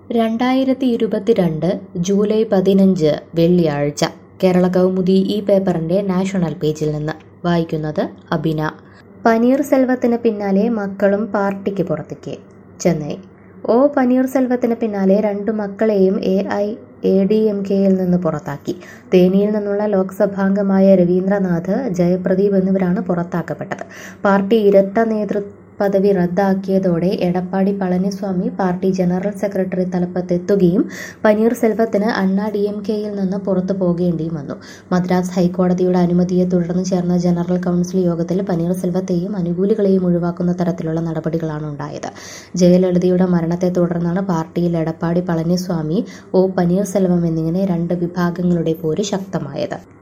രണ്ടായിരത്തി ഇരുപത്തിരണ്ട് ജൂലൈ പതിനഞ്ച് വെള്ളിയാഴ്ച കേരള കൗമുദി ഈ പേപ്പറിന്റെ നാഷണൽ പേജിൽ നിന്ന് വായിക്കുന്നത് അബിന പനീർ സെൽവത്തിന് പിന്നാലെ മക്കളും പാർട്ടിക്ക് പുറത്തേക്ക് ചെന്നൈ ഒ പനീർ സെൽവത്തിന് പിന്നാലെ രണ്ടു മക്കളെയും A I A D M കെയിൽ നിന്ന് പുറത്താക്കി തേനിയിൽ നിന്നുള്ള ലോക്സഭാംഗമായ രവീന്ദ്രനാഥ് ജയപ്രദീപ് എന്നിവരാണ് പുറത്താക്കപ്പെട്ടത് പാർട്ടി ഇരട്ട നേതൃ പദവി റദ്ദാക്കിയതോടെ Edappadi Palaniswami party general secretary തലപ്പത്തെത്തുകയും പനീർ സെൽവത്തിന് അണ്ണാ ഡി എം കെയിൽ നിന്ന് പുറത്തു പോകേണ്ടിയും വന്നു മദ്രാസ് ഹൈക്കോടതിയുടെ അനുമതിയെ തുടർന്ന് ചേർന്ന ജനറൽ കൗൺസിൽ യോഗത്തിൽ പനീർ സെൽവത്തെയും അനുകൂലികളെയും ഒഴിവാക്കുന്ന തരത്തിലുള്ള നടപടികളാണ് ഉണ്ടായത് ജയലളിതയുടെ മരണത്തെ തുടർന്നാണ് പാർട്ടിയിൽ എടപ്പാടി പളനിസ്വാമി ഒ പനീർസെൽവം എന്നിങ്ങനെ രണ്ട് വിഭാഗങ്ങളുടെ പോര് ശക്തമായത്